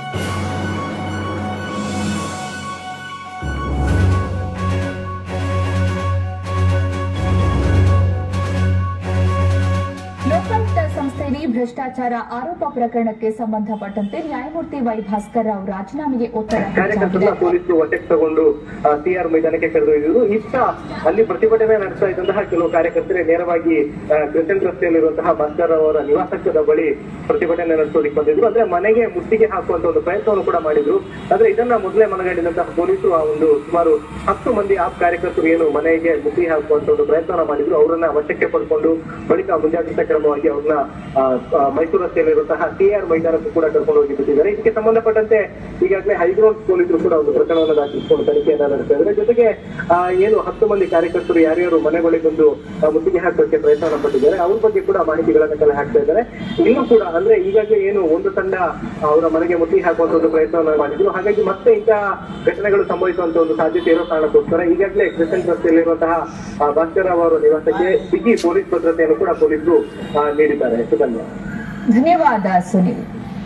ಲೋಕಾಯುಕ್ತ ಸಂಸ್ಥೆಯಲ್ಲಿ ಭ್ರಷ್ಟಾಚಾರ ಆರೋಪ ಪ್ರಕರಣಕ್ಕೆ ಸಂಬಂಧಪಟ್ಟಂತೆ ನ್ಯಾಯಮೂರ್ತಿ ವೈ ಭಾಸ್ಕರ್ ರಾವ್ ರಾಜೀನಾಮೆಗೆ ಒತ್ತಡ ಕಾರ್ಯಕರ್ತರನ್ನ ಹೆಚ್ಚಾಗಿದೆ ಪೊಲೀಸರು ಹೊಟ್ಟೆಗೆ ತಗೊಂಡು ಸಿಆರ್ ಮೈದಾನಕ್ಕೆ ಕರೆದೊಯ್ದಿದ್ರು ಇತ್ತ ಅಲ್ಲಿ ಪ್ರತಿಭಟನೆ ನಡೆಸ್ತಾ ಇದ್ದಂತಹ ಕೆಲವು ಕಾರ್ಯಕರ್ತರೇ ನೇರವಾಗಿ ಆ, ಕ್ರಿಸೆಂಟ್ ರಸ್ತೆಯಲ್ಲಿರುವಂತಹ ಭಾಸ್ಕರ್ ಅವರ ನಿವಾಸದ ಬಳಿ ಪ್ರತಿಭಟನೆ ನಡೆಸೋದಕ್ಕೆ ಬಂದಿದ್ರು ಅಂದ್ರೆ ಮನೆಗೆ ಮುತ್ತಿಗೆ ಹಾಕುವಂತ ಒಂದು ಪ್ರಯತ್ನವನ್ನು ಕೂಡ ಮಾಡಿದ್ರು ಆದ್ರೆ ಇದನ್ನ ಮೊದಲೇ ಮನಗಂಡಿದಂತಹ ಪೊಲೀಸರು ಆ ಒಂದು ಸುಮಾರು ಹತ್ತು ಮಂದಿ ಆಪ್ ಕಾರ್ಯಕರ್ತರು ಏನು ಮನೆಗೆ ಮುತ್ತಿಗೆ ಹಾಕುವಂತ ಒಂದು ಪ್ರಯತ್ನ ಮಾಡಿದ್ರು ಅವರನ್ನ ವಶಕ್ಕೆ ಪಡ್ಕೊಂಡು ಬಳಿಕ ಮುಂಜಾಗ್ರತಾ ಕ್ರಮವಾಗಿ ಅವ್ರನ್ನ ಆ, ಆ, ಮೈಸೂರು ರಸ್ತೆಯಲ್ಲಿರುವಂತಹ ಸಿಆರ್ ಮೈದಾನಕ್ಕೂ ಕೂಡ ಕರ್ಕೊಂಡು ಹೋಗಿ ಬಿಟ್ಟಿದ್ದಾರೆ ಇದಕ್ಕೆ ಸಂಬಂಧಪಟ್ಟಂತೆ ಈಗಾಗಲೇ ಹೈಗ್ರೌಂಡ್ ಪೊಲೀಸರು ಕೂಡ ಒಂದು ಪ್ರಕರಣವನ್ನು ದಾಖಲಿಸಿಕೊಂಡು ತನಿಖೆಯನ್ನ ನಡೆಸ್ತಾ ಇದ್ದಾರೆ ಜೊತೆಗೆ ಆ, ಏನು ಹತ್ತು ಮಂದಿ ಕಾರ್ಯಕರ್ತರು ಯಾರ್ಯಾರು ಮನೆ ಬಳಿ ಬಂದು ಆ, ಮುತ್ತಿಗೆ ಹಾಕೋಕೆ ಪ್ರಯತ್ನ ಪಟ್ಟಿದ್ದಾರೆ ಅವ್ರ ಬಗ್ಗೆ ಕೂಡ ಮಾಹಿತಿಗಳನ್ನ ಕಲೆ ಹಾಕ್ತಾ ಇದ್ದಾರೆ ಇನ್ನು ಕೂಡ ಅಂದ್ರೆ ಈಗಾಗಲೇ ಏನು ಒಂದು ತಂಡ ಅವರ ಮನೆಗೆ ಮುತ್ತಿಗೆ ಹಾಕುವಂತ ಒಂದು ಪ್ರಯತ್ನವನ್ನ ಮಾಡಿದ್ರು ಹಾಗಾಗಿ ಮತ್ತೆ ಇಂತಹ ಘಟನೆಗಳು ಸಂಭವಿಸುವಂತ ಒಂದು ಸಾಧ್ಯತೆ ಇರೋ ಕಾರಣಕ್ಕೋಸ್ಕರ ಈಗಾಗಲೇ ಕ್ರಿಸೆಂಟ್ ರಸ್ತೆಯಲ್ಲಿರುವಂತಹ ಆ, ಭಾಸ್ಕರ್ ರಾವ್ ಅವರ ನಿವಾಸಕ್ಕೆ ಬಿಗಿ ಪೊಲೀಸ್ ಭದ್ರತೆಯನ್ನು ಕೂಡ ಪೊಲೀಸರು ಆ, ನೀಡಿದ್ದಾರೆ ಸುಕನ್ಯಾ ಧನ್ಯವಾದ ಸುನಿಲ್